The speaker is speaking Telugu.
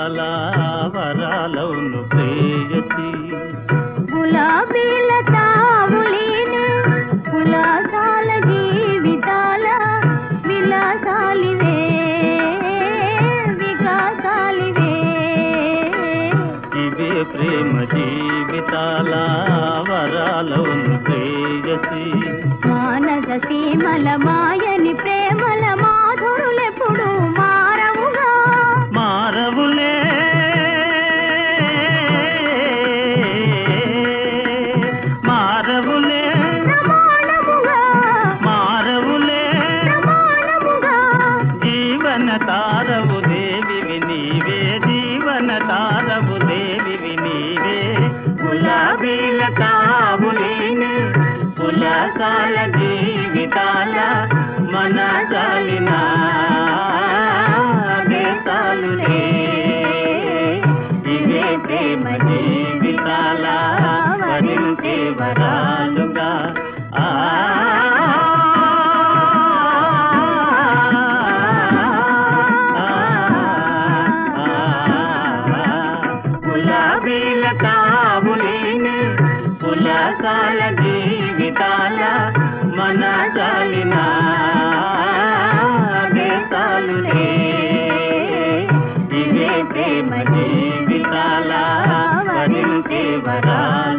జీవితాల వరాలవును ప్రేయసి గులాబీల తావులేని కులాసాల జీవితాల విలాసాలివే వికాసాలివే ఇవే ప్రేమ జీవితాల వరాలవును ప్రేయసి మానస సీమల మాయని ప్రేమల మాధురులెప్పుడు మారవుగా మారవులే మారవులే ప్రమాణముగా మారవులే ప్రమాణముగా జీవన తారవు దేవివి నీవే జీవన తారవు దేవివి నీవే గులాబీల తావులేని పులకాల జీవితాల మన చాలిన దేశాలులే ఇవే ప్రేమ జీవితాల వరించే వరాలుగా ఆ గులాబీల తావులేని పులకాల జీవితాల మన చాలిన దేశాలులే ఇవే ప్రేమ జీవితాల వరించే వరాలు